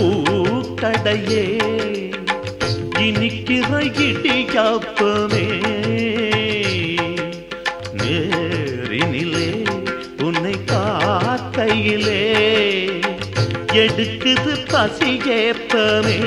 பூக்கடையே இனிக்கிற இடியாப்பமே நேரினிலே உன்னை பார்க்கையிலே எடுக்குது பசியேப்பமே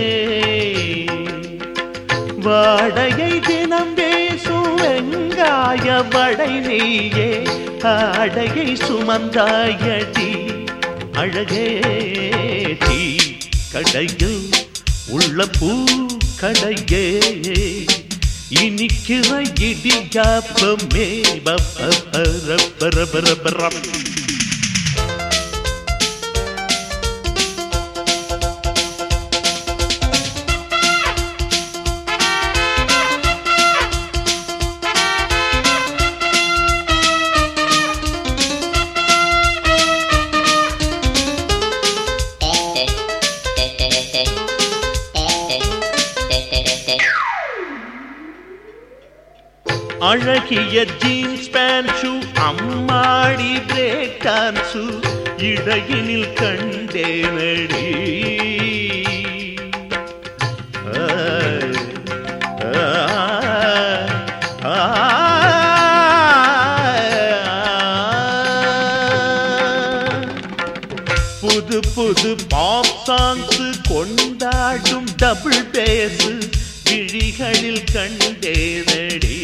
வாடகை தினம் பேசும் வெங்காய வடை நீயே ஆடையை சுமந்தாயடி அழகே டீ கடையில் உள்ள பூ கடையே இனிக்கிற இடியாப்பமே பர பர பர பரம் அழகிய ஜீன்ஸ் பேண்ட் ஷூ அம்மாடி பிரேக் டான்ஸு இடையினில் கண்டேனடி ஆய், ஆய், ஆய். புது புது பாப் சாங்ஸ் கொண்டாடும் டபுள் பேஸ் விழிகளில் கண்டேனடி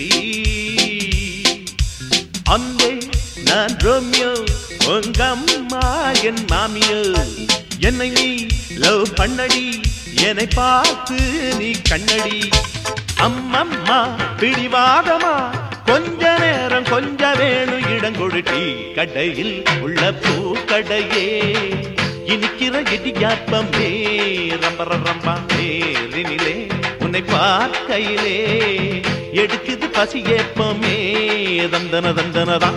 அந்தே நான் ரோமியோ உங்க அம்மா என் மாமியோ என்னை நீ லவ் பண்ணடி என்னை பார்த்து நீ கண்ணடி அம்மம்மா பிடிவாதமா கொஞ்ச நேரம் கொஞ்ச வேணும் இடம் கொடுட்டி கடையில் உள்ள பூக்கடையே இனிக்கிற இடியாப்பமே ரம்பர ரம்பா நேரினிலே உன்னை பார்க்கையிலே எடுக்குது பசி ஏப்பமே தந்தன தந்தனதான்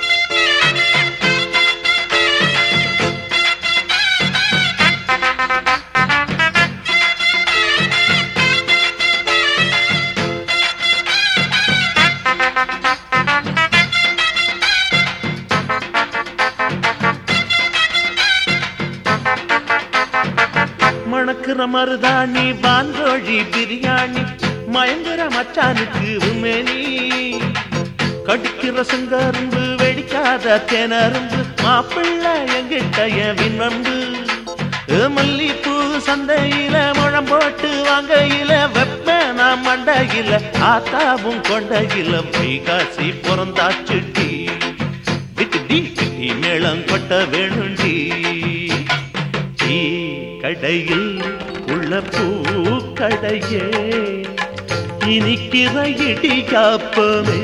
மணக்கிற மருதாணி வான்கோழி பிரியாணி மயங்குற மச்சானுக்கு உமேனி கடிக்கிற செங்கரும்பு வெடிக்காத தேனரும்பு மாப்பிள்ளை எங்கிட்ட என் விண்ணம்பு மல்லிப்பூ சந்தையில முழம் போட்டு வாங்கையில வெப்ப நான் மண்டையில ஆத்தாவும் கொண்டையில வைகாசி பிறந்தாச்சுட்டி விட்டுடி விட்டி மேளம் கொட்ட வேணுண்டி டீ கடையில் உள்ள பூக்கடையே இனிக்கிற இடியாப்பமே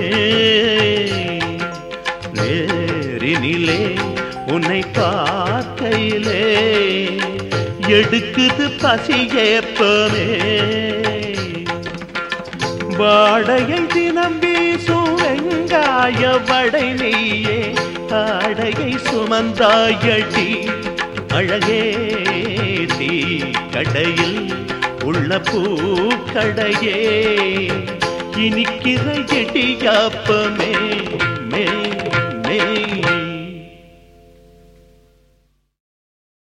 நேரினிலே உன்னை பார்க்கையிலே எடுக்குது பசியேப்பமே வாடகை தினம் வீசும் வெங்காய வடை நீயே ஆடையை சுமந்தாயடி அழகே டீ கடையில் உள்ள பூக்கடையே இனிக்கிற இடியாப்பமே மே